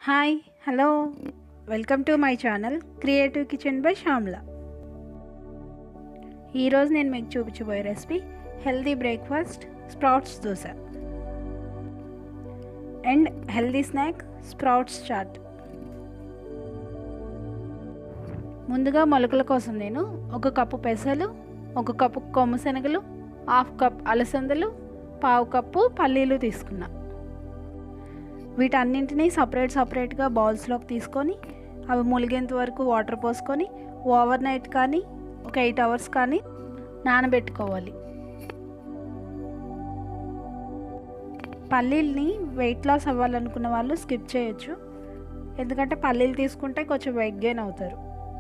hi hello welcome to my channel creative kitchen by Shyamla ఈరోజు నేను మీకు చూపించబోయే recipe healthy breakfast sprouts dosa and healthy snack sprouts chaat ముందుగా మొలకల కోసం నేను ఒక కప్పు పెసలు ఒక కప్పు కొమ్ము శనగలు హాఫ్ కప్ అలసందలు పావు కప్పు పల్లీలు తీసుకున్నా వీటన్నింటినీ సపరేట్ సపరేట్గా బౌల్స్లోకి తీసుకొని అవి ములిగేంత వరకు వాటర్ పోసుకొని ఓవర్ నైట్ కానీ ఒక ఎయిట్ అవర్స్ కానీ నానబెట్టుకోవాలి పల్లీల్ని వెయిట్ లాస్ అవ్వాలనుకున్న వాళ్ళు స్కిప్ చేయొచ్చు ఎందుకంటే పల్లీలు తీసుకుంటే కొంచెం వెయిట్ గెయిన్ అవుతారు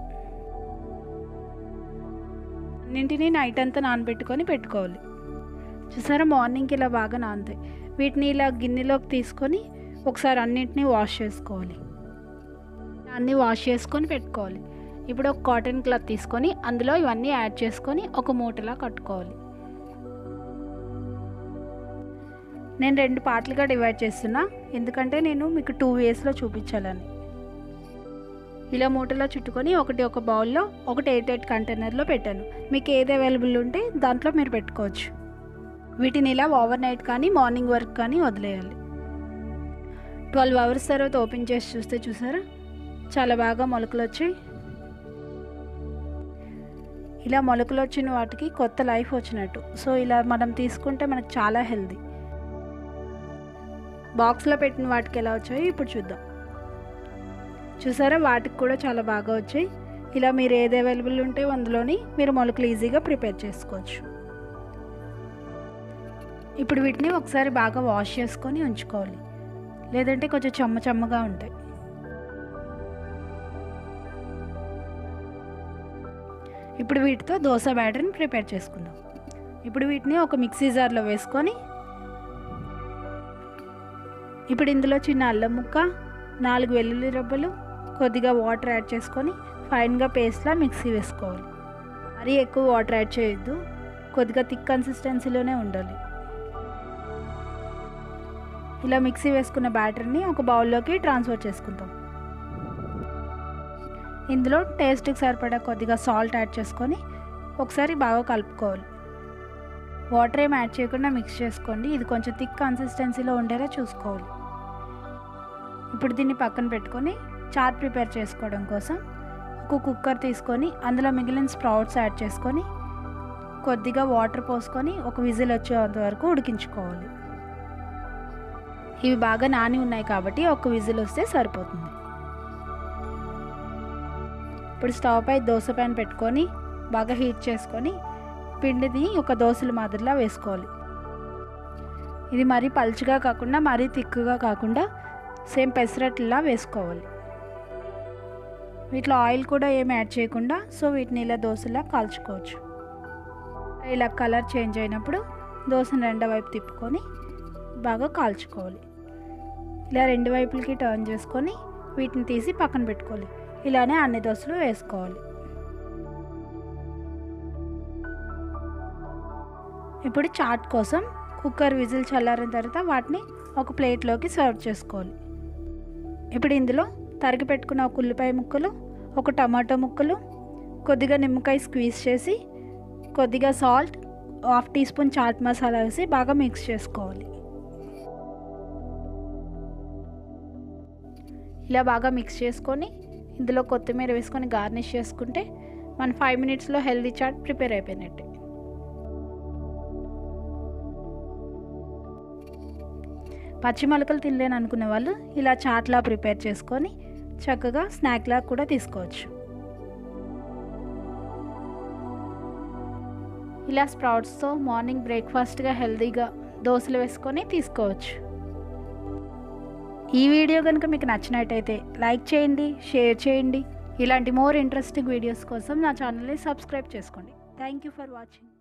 అన్నింటినీ నైట్ అంతా నానబెట్టుకొని పెట్టుకోవాలి చూసారా మార్నింగ్కి ఇలా బాగా నానుతాయి వీటిని ఇలా గిన్నెలోకి తీసుకొని ఒకసారి అన్నింటినీ వాష్ చేసుకోవాలి అన్నీ వాష్ చేసుకొని పెట్టుకోవాలి ఇప్పుడు ఒక కాటన్ క్లాత్ తీసుకొని అందులో ఇవన్నీ యాడ్ చేసుకొని ఒక మూటలా కట్టుకోవాలి నేను రెండు పార్ట్లుగా డివైడ్ చేస్తున్నా ఎందుకంటే నేను మీకు టూ వేస్లో చూపించాలని ఇలా మూటలో చుట్టుకొని ఒకటి ఒక బౌల్లో ఒకటి ఎయిట్ ఎయిట్ కంటైనర్లో పెట్టాను మీకు ఏది అవైలబుల్ ఉంటే దాంట్లో మీరు పెట్టుకోవచ్చు వీటిని ఇలా ఓవర్ నైట్ కానీ మార్నింగ్ వర్క్ కానీ వదిలేయాలి ట్వెల్వ్ అవర్స్ తర్వాత ఓపెన్ చేసి చూస్తే చూసారా చాలా బాగా మొలకలు వచ్చాయి ఇలా మొలకలు వచ్చిన వాటికి కొత్త లైఫ్ వచ్చినట్టు సో ఇలా మనం తీసుకుంటే మనకు చాలా హెల్దీ బాక్స్లో పెట్టిన వాటికి ఎలా వచ్చాయో ఇప్పుడు చూద్దాం చూసారా వాటికి కూడా చాలా బాగా వచ్చాయి ఇలా మీరు ఏది అవైలబుల్ ఉంటే అందులోని మీరు మొలకలు ఈజీగా ప్రిపేర్ చేసుకోవచ్చు ఇప్పుడు వీటిని ఒకసారి బాగా వాష్ చేసుకొని ఉంచుకోవాలి లేదంటే కొంచెం చెమ్మ చెమ్మగా ఉంటాయి ఇప్పుడు వీటితో దోశ బ్యాటర్ని ప్రిపేర్ చేసుకుందాం ఇప్పుడు వీటిని ఒక మిక్సీ జార్లో వేసుకొని ఇప్పుడు ఇందులో చిన్న అల్లం ముక్క నాలుగు వెల్లుల్లి రబ్బలు కొద్దిగా వాటర్ యాడ్ చేసుకొని ఫైన్గా పేస్ట్లా మిక్సీ వేసుకోవాలి మరీ ఎక్కువ వాటర్ యాడ్ చేయొద్దు కొద్దిగా థిక్ కన్సిస్టెన్సీలోనే ఉండాలి ఇలా మిక్సీ వేసుకున్న బ్యాటర్ని ఒక బౌల్లోకి ట్రాన్స్ఫర్ చేసుకుంటాం ఇందులో టేస్ట్కి సరిపడా కొద్దిగా సాల్ట్ యాడ్ చేసుకొని ఒకసారి బాగా కలుపుకోవాలి వాటర్ ఏం యాడ్ చేయకుండా మిక్స్ చేసుకోండి ఇది కొంచెం థిక్ కన్సిస్టెన్సీలో ఉండేలా చూసుకోవాలి ఇప్పుడు దీన్ని పక్కన పెట్టుకొని చాట్ ప్రిపేర్ చేసుకోవడం కోసం ఒక కుక్కర్ తీసుకొని అందులో మిగిలిన స్ప్రౌట్స్ యాడ్ చేసుకొని కొద్దిగా వాటర్ పోసుకొని ఒక విజిల్ వచ్చేంత వరకు ఉడికించుకోవాలి ఇవి బాగా నాని ఉన్నాయి కాబట్టి ఒక విజిల్ వస్తే సరిపోతుంది ఇప్పుడు స్టవ్ పై దోశ ప్యాన్ పెట్టుకొని బాగా హీట్ చేసుకొని పిండిని ఒక దోశల మాదిరిలా వేసుకోవాలి ఇది మరీ పలుచగా కాకుండా మరీ తిక్కుగా కాకుండా సేమ్ పెసరట్లా వేసుకోవాలి వీటిలో ఆయిల్ కూడా ఏం యాడ్ చేయకుండా సో వీటిని ఇలా దోశలా కాల్చుకోవచ్చు ఇలా కలర్ చేంజ్ అయినప్పుడు దోశను రెండో వైపు తిప్పుకొని బాగా కాల్చుకోవాలి ఇలా రెండు వైపులకి టర్న్ చేసుకొని వీటిని తీసి పక్కన పెట్టుకోవాలి ఇలానే అన్ని దోశలు వేసుకోవాలి ఇప్పుడు చాట్ కోసం కుక్కర్ విజిల్ చల్లారిన తర్వాత వాటిని ఒక ప్లేట్లోకి సర్వ్ చేసుకోవాలి ఇప్పుడు ఇందులో తరిగి పెట్టుకున్న ఒక ఉల్లిపాయ ముక్కలు ఒక టమాటో ముక్కలు కొద్దిగా నిమ్మకాయ స్క్వీజ్ చేసి కొద్దిగా salt half teaspoon chaat masala వేసి బాగా మిక్స్ చేసుకోవాలి ఇలా బాగా మిక్స్ చేసుకొని ఇందులో కొత్తిమీర వేసుకొని గార్నిష్ చేసుకుంటే మన ఫైవ్ మినిట్స్లో హెల్దీ చాట్ ప్రిపేర్ అయిపోయినట్టే పచ్చి మొలకలు తినలేను అనుకునే వాళ్ళు ఇలా చాట్లా ప్రిపేర్ చేసుకొని చక్కగా స్నాక్లా కూడా తీసుకోవచ్చు ఇలా స్ప్రౌట్స్తో మార్నింగ్ బ్రేక్ఫాస్ట్గా హెల్తీగా దోశలు వేసుకొని తీసుకోవచ్చు ఈ వీడియో కనుక మీకు నచ్చినట్టయితే లైక్ చేయండి షేర్ చేయండి ఇలాంటి మోర్ ఇంట్రెస్టింగ్ వీడియోస్ కోసం నా ఛానల్ని సబ్స్క్రైబ్ చేసుకోండి థ్యాంక్ యూ ఫర్ వాచింగ్